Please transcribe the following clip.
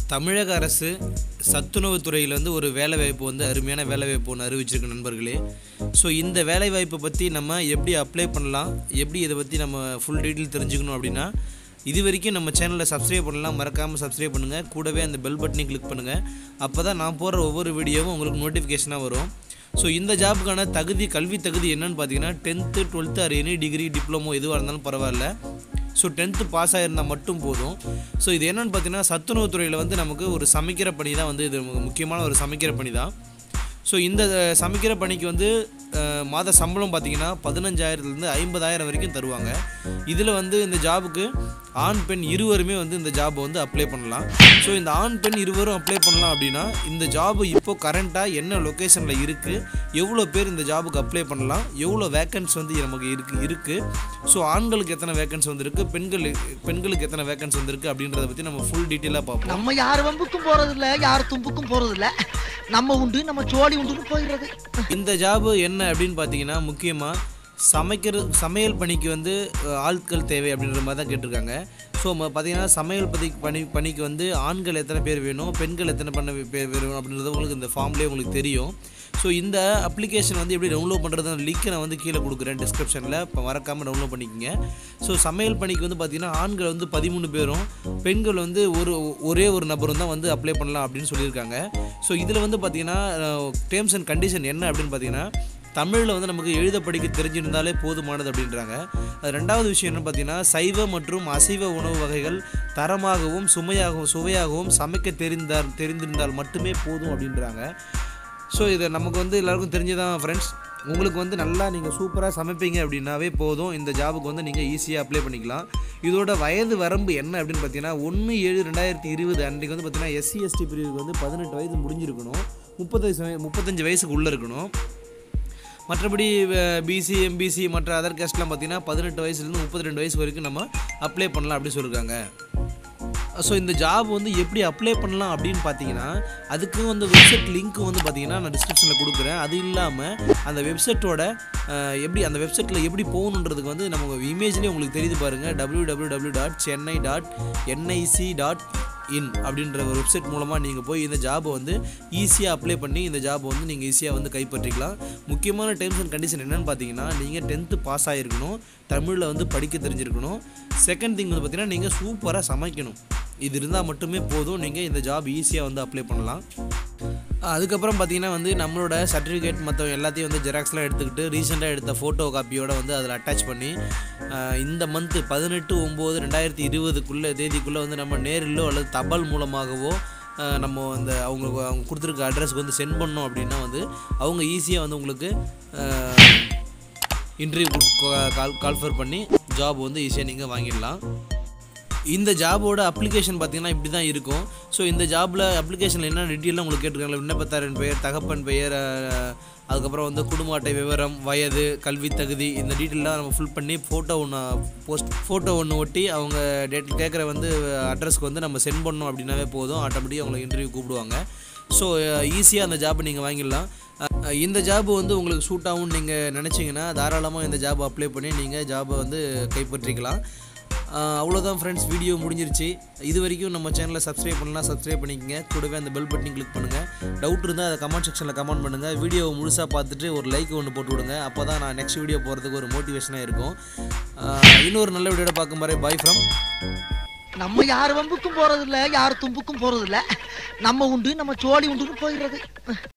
தமிழக அரசு சத்துணவுத் துறையில் வந்து ஒரு வேலைவாய்ப்பு வந்து அருமையான வேலைவாய்ப்பு ஒன்று அறிவிச்சிருக்கு நண்பர்களே ஸோ இந்த வேலைவாய்ப்பை பற்றி நம்ம எப்படி அப்ளை பண்ணலாம் எப்படி இதை பற்றி நம்ம ஃபுல் டீட்டெயில் தெரிஞ்சுக்கணும் அப்படின்னா இது வரைக்கும் நம்ம சேனலை சப்ஸ்கிரைப் பண்ணலாம் மறக்காமல் சப்ஸ்கிரைப் பண்ணுங்கள் கூடவே அந்த பெல் பட்டனை கிளிக் பண்ணுங்கள் அப்போ தான் நான் போடுற ஒவ்வொரு வீடியோவும் உங்களுக்கு நோட்டிஃபிகேஷனாக வரும் ஸோ இந்த ஜாபுக்கான தகுதி கல்வி தகுதி என்னன்னு பார்த்தீங்கன்னா tenth twelfth or any degree diploma எதுவாக இருந்தாலும் பரவாயில்ல ஸோ டென்த்து பாஸ் ஆகிருந்தால் மட்டும் போதும் ஸோ இது என்னென்னு பார்த்தீங்கன்னா சத்துணவுத் துறையில் வந்து நமக்கு ஒரு சமைக்கிற பணி தான் வந்து இது முக்கியமான ஒரு சமைக்கிற பணி தான் ஸோ இந்த சமைக்கிற பணிக்கு வந்து அஹ், மாத சம்பளம் பார்த்தீங்கன்னா பதினஞ்சாயிரத்துலேருந்து ஐம்பதாயிரம் வரைக்கும் தருவாங்க இதில் வந்து இந்த ஜாபுக்கு ஆண் பெண் இருவருமே வந்து இந்த ஜாபை வந்து அப்ளை பண்ணலாம் ஸோ இந்த ஆண் பெண் இருவரும் அப்ளை பண்ணலாம் அப்படின்னா இந்த ஜாபு இப்போ கரண்ட்டாக என்ன லொக்கேஷனில் இருக்குது எவ்வளோ பேர் இந்த ஜாபுக்கு அப்ளை பண்ணலாம் எவ்வளோ வேக்கன்ஸ் வந்து நமக்கு இருக்கு இருக்குது ஸோ ஆண்களுக்கு எத்தனை வேக்கன்ஸ் வந்திருக்கு பெண்கள் பெண்களுக்கு எத்தனை வேக்கன்ஸ் வந்திருக்கு அப்படின்றத பற்றி நம்ம ஃபுல் டீட்டெயிலாக பார்ப்போம் நம்ம யார் வம்புக்கும் போறது இல்ல யார் தும்புக்கும் போறது இல்ல நம்ம உண்டு நம்ம ஜோடி உண்டுன்னு போயிடுறது இந்த ஜாபு என்ன அப்படின்னு பார்த்தீங்கன்னா முக்கியமாக சமைக்கிற சமையல் பணிக்கு வந்து அஹ், ஆட்கள் தேவை அப்படின்ற மாதிரி தான் கேட்டிருக்காங்க ஸோ பார்த்தீங்கன்னா சமையல் பதி பணி பணிக்கு வந்து ஆண்கள் எத்தனை பேர் வேணும் பெண்கள் எத்தனை பண்ண பேர் வேணும் அப்படின்றது உங்களுக்கு இந்த ஃபார்ம்லேயே உங்களுக்கு தெரியும் ஸோ இந்த அப்ளிகேஷன் வந்து எப்படி டவுன்லோட் பண்ணுறது லிங்க்கை நான் வந்து கீழே கொடுக்குறேன் டிஸ்கிரிப்ஷனில் இப்போ மறக்காமல் டவுன்லோட் பண்ணிக்கோங்க ஸோ சமையல் பணிக்கு வந்து பார்த்தீங்கன்னா ஆண்கள் வந்து பதிமூணு பேரும் பெண்கள் வந்து ஒரு ஒரே ஒரு நபரும் தான் வந்து அப்ளை பண்ணலாம் அப்படின்னு சொல்லியிருக்காங்க ஸோ இதில் வந்து பார்த்தீங்கன்னா டேர்ம்ஸ் அண்ட் கண்டிஷன் என்ன அப்படின்னு பார்த்தீங்கன்னா தமிழில் வந்து நமக்கு எழுத படிக்க தெரிஞ்சிருந்தாலே போதுமானது அப்படின்றாங்க அது ரெண்டாவது விஷயம் என்ன பார்த்தீங்கன்னா சைவ மற்றும் அசைவ உணவு வகைகள் தரமாகவும் சுமையாகவும் சுவையாகவும் சமைக்க தெரிந்தால் தெரிந்திருந்தால் மட்டுமே போதும் அப்படின்றாங்க ஸோ இதை நமக்கு வந்து எல்லாருக்கும் தெரிஞ்சுதான் ஃப்ரெண்ட்ஸ் உங்களுக்கு வந்து நல்லா நீங்கள் சூப்பராக சமைப்பீங்க அப்படின்னாவே போதும் இந்த ஜாபுக்கு வந்து நீங்கள் ஈஸியாக அப்ளை பண்ணிக்கலாம் இதோட வயது வரம்பு என்ன அப்படின்னு பார்த்தீங்கன்னா ஒன்று ஏழு ரெண்டாயிரத்தி இருபது அன்றைக்கு வந்து பார்த்தீங்கன்னா எஸ்சி எஸ்டி பிரிவுக்கு வந்து பதினெட்டு வயது முடிஞ்சிருக்கணும் முப்பத்தஞ்சு முப்பத்தஞ்சு வயசுக்கு உள்ளே இருக்கணும் மற்றபடி பிசி எம்பிசி மற்ற அதர் கேஸ்ட்லாம் பார்த்தீங்கன்னா பதினெட்டு வயசுலேருந்து முப்பத்தி ரெண்டு வயசு வரைக்கும் நம்ம அப்ளை பண்ணலாம் அப்படின்னு சொல்லியிருக்காங்க ஸோ இந்த ஜாப் வந்து எப்படி அப்ளை பண்ணலாம் அப்படின்னு பார்த்தீங்கன்னா அதுக்கு வந்து வெப்சைட் லிங்க் வந்து பார்த்தீங்கன்னா நான் டிஸ்கிரிப்ஷனில் கொடுக்குறேன் அது இல்லாமல் அந்த வெப்சைட்டோட எப்படி அந்த வெப்சைட்டில் எப்படி போகணுன்றதுக்கு வந்து நம்ம இமேஜ்லேயே உங்களுக்கு தெரியுது பாருங்கள் W W W dot Chennai dot NIC dot in அப்படின்ற ஒரு வெப்சைட் மூலமாக நீங்கள் போய் இந்த ஜாபை வந்து ஈஸியாக அப்ளை பண்ணி இந்த ஜாபை வந்து நீங்கள் ஈஸியாக வந்து கைப்பற்றிக்கலாம் முக்கியமான டேர்ம்ஸ் அண்ட் கண்டிஷன் என்னென்னு பார்த்தீங்கன்னா நீங்கள் டென்த்து பாஸ் ஆகிருக்கணும் தமிழில் வந்து படிக்க தெரிஞ்சிருக்கணும் செகண்ட் திங் வந்து பார்த்தீங்கன்னா நீங்கள் சூப்பராக சமைக்கணும் இது இருந்தால் மட்டுமே போதும் நீங்கள் இந்த ஜாப் ஈஸியாக வந்து அப்ளை பண்ணலாம் அதுக்கப்புறம் பார்த்தீங்கன்னா வந்து நம்மளோட சர்டிஃபிகேட் மற்ற எல்லாத்தையும் வந்து ஜெராக்ஸ்லாம் எடுத்துக்கிட்டு ரீசெண்டாக எடுத்த ஃபோட்டோ காப்பியோட வந்து அதில் அட்டாச் பண்ணி ஆஹ், இந்த மந்த்து பதினெட்டு ஒம்பது ரெண்டாயிரத்தி இருபதுக்குள்ளே தேதிக்குள்ளே வந்து நம்ம நேரிலோ அல்லது தபால் மூலமாகவோ ஆஹ், நம்ம அந்த அவங்க அவங்க கொடுத்துருக்க அட்ரஸ்க்கு வந்து சென்ட் பண்ணோம் அப்படின்னா வந்து அவங்க ஈஸியாக வந்து உங்களுக்கு இன்டர்வியூ கால் கால்ஃபர் பண்ணி ஜாப் வந்து ஈஸியாக நீங்கள் வாங்கிடலாம் இந்த ஜாபோட அப்ளிகேஷன் பார்த்தீங்கன்னா இப்படி தான் இருக்கும் ஸோ இந்த ஜாபில் அப்ளிகேஷனில் என்ன டீட்டெயிலாம் உங்களுக்கு கேட்டிருக்காங்க விண்ணப்பத்தாரின் பெயர் தகப்பன் பெயர் அஹ், அதுக்கப்புறம் வந்து குடும்ப அட்டை விவரம் வயது கல்வி தகுதி இந்த டீட்டெயிலாம் நம்ம ஃபில் பண்ணி ஃபோட்டோ ஒன்று போஸ்ட் ஃபோட்டோ ஒன்று ஒட்டி அவங்க டேட் கேட்குற வந்து அட்ரஸ்க்கு வந்து நம்ம சென்ட் பண்ணோம் அப்படின்னாவே போதும் ஆட்டோமேட்டிக்காக அவங்களை இன்டர்வியூ கூப்பிடுவாங்க ஸோ ஈஸியாக அந்த ஜாபை நீங்கள் வாங்கிடலாம் அஹ், இந்த ஜாப் வந்து உங்களுக்கு சூட் ஆகும்னு நீங்கள் நினச்சிங்கன்னா தாராளமாக இந்த ஜாப் அப்ளை பண்ணி நீங்கள் ஜாபை வந்து கைப்பற்றிக்கலாம் ஆஹ் அவ்வளோதான் ஃப்ரெண்ட்ஸ் வீடியோ முடிஞ்சிருச்சு இது வரைக்கும் நம்ம சேனலை சப்ஸ்கிரைப் பண்ணலாம் சப்ஸ்கிரைப் பண்ணிக்கங்க கூடவே அந்த பெல் பட்டனையும் கிளிக் பண்ணுங்கள் டவுட் இருந்தால் அதை கமெண்ட் செக்ஷனில் கமெண்ட் பண்ணுங்கள் வீடியோவை முழுசாக பார்த்துட்டு ஒரு லைக் ஒன்று போட்டு விடுங்க அப்போ தான் நான் நெக்ஸ்ட் வீடியோ போகிறதுக்கு ஒரு மோட்டிவேஷனாக இருக்கும் ஆஹ் இன்னொரு நல்ல வீடியோட பார்க்கும் வரை பாய் ஃப்ரம் நம்ம யார் வம்புக்கும் போறது இல்ல யார் தும்புக்கும் போறது இல்ல நம்ம உண்டு நம்ம ஜோடி உண்டுன்னு போயிடுறது